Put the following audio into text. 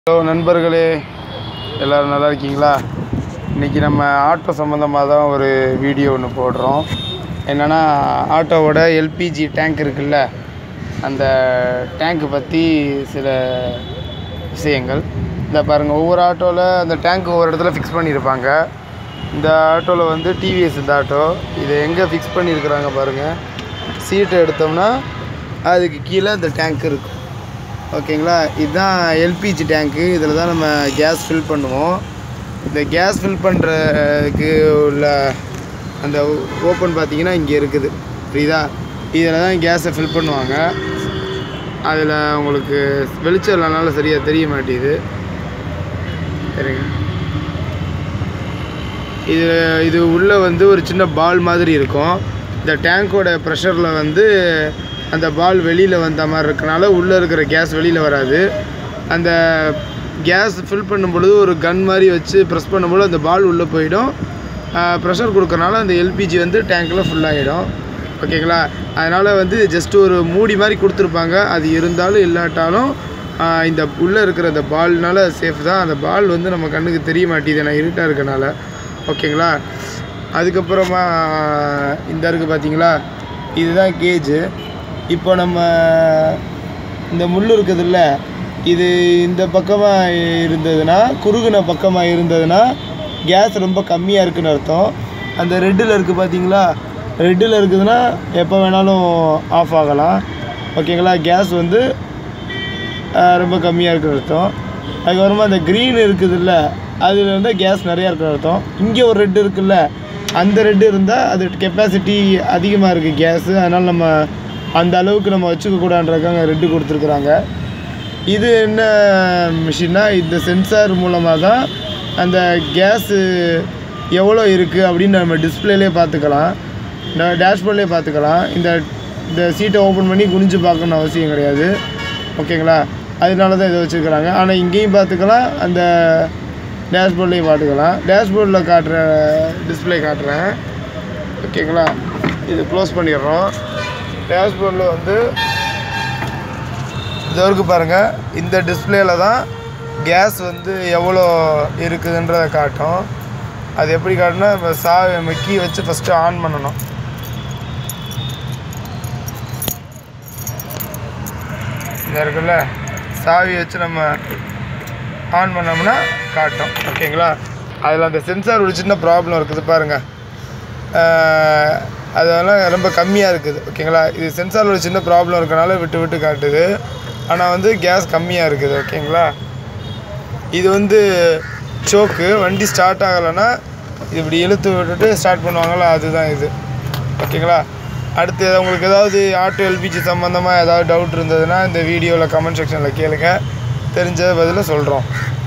hello நண்பர்களே எல்லோரும் நல்லா இருக்கீங்களா இன்றைக்கி நம்ம ஆட்டோ சம்மந்தமாக தான் ஒரு வீடியோ ஒன்று போடுறோம் என்னென்னா ஆட்டோவோட எல்பிஜி டேங்க் இருக்குல்ல அந்த டேங்க்கு பற்றி சில விஷயங்கள் இந்த பாருங்கள் ஒவ்வொரு ஆட்டோவில் அந்த டேங்க் ஒவ்வொரு இடத்துல ஃபிக்ஸ் பண்ணியிருப்பாங்க இந்த ஆட்டோவில் வந்து டிவிஎஸ் இந்த ஆட்டோ இதை எங்கே ஃபிக்ஸ் பண்ணியிருக்கிறாங்க பாருங்கள் சீட்டை எடுத்தோம்னா அதுக்கு கீழே இந்த டேங்க் இருக்கும் ஓகேங்களா இதுதான் எல்பிஜி டேங்க்கு இதில் தான் நம்ம கேஸ் ஃபில் பண்ணுவோம் இந்த கேஸ் ஃபில் பண்ணுறதுக்கு உள்ள அந்த ஓப்பன் பார்த்தீங்கன்னா இங்கே இருக்குது புரியுதா இதில் தான் கேஸை ஃபில் பண்ணுவாங்க அதில் உங்களுக்கு வெளிச்சம் இல்லைனால சரியாக தெரிய மாட்டேங்குது சரிங்க இது இது உள்ளே வந்து ஒரு சின்ன பால் மாதிரி இருக்கும் இந்த டேங்கோட ப்ரெஷரில் வந்து அந்த பால் வெளியில் வந்த மாதிரி இருக்கனால உள்ளே இருக்கிற கேஸ் வெளியில் வராது அந்த கேஸ் ஃபில் பண்ணும் பொழுது ஒரு கன் மாதிரி வச்சு ப்ரெஸ் பண்ணும்போது அந்த பால் உள்ளே போயிடும் ப்ரெஷர் கொடுக்கறனால அந்த எல்பிஜி வந்து டேங்க்கில் ஃபுல்லாகிடும் ஓகேங்களா அதனால் வந்து ஜஸ்ட் ஒரு மூடி மாதிரி கொடுத்துருப்பாங்க அது இருந்தாலும் இல்லாட்டாலும் ஆஹ் இந்த உள்ளே இருக்கிற அந்த பால்னால சேஃப் தான் அந்த பால் வந்து நம்ம கண்ணுக்கு தெரிய மாட்டேங்குது நான் இருட்டாக இருக்கனால ஓகேங்களா அதுக்கப்புறமா இந்த இருக்குது பார்த்தீங்களா இதுதான் கேஜு இப்போ நம்ம இந்த முள் இருக்குதுல்ல இது இந்த பக்கமாக இருந்ததுன்னா குறுகுன பக்கமாக இருந்ததுன்னா கேஸ் ரொம்ப கம்மியாக இருக்குன்னு அர்த்தம் அந்த ரெட்டில் இருக்குது பார்த்தீங்களா ரெட்டில் இருக்குதுன்னா எப்போ வேணாலும் ஆஃப் ஆகலாம் ஓகேங்களா கேஸ் வந்து ஆஹ், ரொம்ப கம்மியாக இருக்குன்னு அர்த்தம் அதுக்கப்புறமா அந்த க்ரீன் இருக்குதுல்ல அதில் வந்து கேஸ் நிறையா இருக்குன்னு அர்த்தம் இங்கே ஒரு ரெட் இருக்குல்ல அந்த ரெட் இருந்தால் அது கெப்பாசிட்டி அதிகமாக இருக்குது கேஸு அதனால் நம்ம அந்த அளவுக்கு நம்ம வச்சுக்க கூடாதுன்றதுக்காக ரெட்டு கொடுத்துருக்குறாங்க இது என்ன மிஷின்னா இந்த சென்சார் மூலமாக தான் அந்த கேஸு எவ்வளோ இருக்குது அப்படின்னு நம்ம டிஸ்பிளேலே பார்த்துக்கலாம் டேஷ்போர்ட்லேயே பார்த்துக்கலாம் இந்த இந்த சீட்டை ஓப்பன் பண்ணி குனிஞ்சு பார்க்கணும்னு அவசியம் கிடையாது ஓகேங்களா அதனால தான் இதை வச்சுருக்குறாங்க ஆனால் இங்கேயும் பார்த்துக்கலாம் அந்த டேஷ்போர்ட்லேயும் பார்த்துக்கலாம் டேஷ்போர்டில் காட்டுற டிஸ்பிளே காட்டுறேன் ஓகேங்களா இது க்ளோஸ் பண்ணிடுறோம் டேஷ்போர்டில் வந்து இது வரைக்கும் பாருங்கள் இந்த டிஸ்பிளேல தான் கேஸ் வந்து எவ்வளோ இருக்குதுன்றதை காட்டும் அது எப்படி காட்டுனா இப்போ சா நம்ம கீ வச்சு ஃபஸ்ட்டு ஆன் பண்ணணும் இந்த இருக்குல்ல சாவி வச்சு நம்ம ஆன் பண்ணோம்னா காட்டும் ஓகேங்களா அதில் அந்த சென்சார் ஒரு சின்ன ப்ராப்ளம் இருக்குது பாருங்கள் அதெல்லாம் ரொம்ப கம்மியாக இருக்குது ஓகேங்களா இது சென்சாரில் ஒரு சின்ன ப்ராப்ளம் இருக்கனால விட்டு விட்டு காட்டுது ஆனால் வந்து கேஸ் கம்மியாக இருக்குது ஓகேங்களா இது வந்து சோக்கு வண்டி ஸ்டார்ட் ஆகலைன்னா இது இப்படி இழுத்து விட்டுட்டு ஸ்டார்ட் பண்ணுவாங்கள்ல அதுதான் இது ஓகேங்களா அடுத்து எதா- உங்களுக்கு ஏதாவது ஆட்டோ எல்பிஜி சம்மந்தமாக ஏதாவது டவுட் இருந்ததுன்னா இந்த வீடியோவில் கமெண்ட் செக்ஷனில் கேளுங்க தெரிஞ்ச பதில சொல்கிறோம்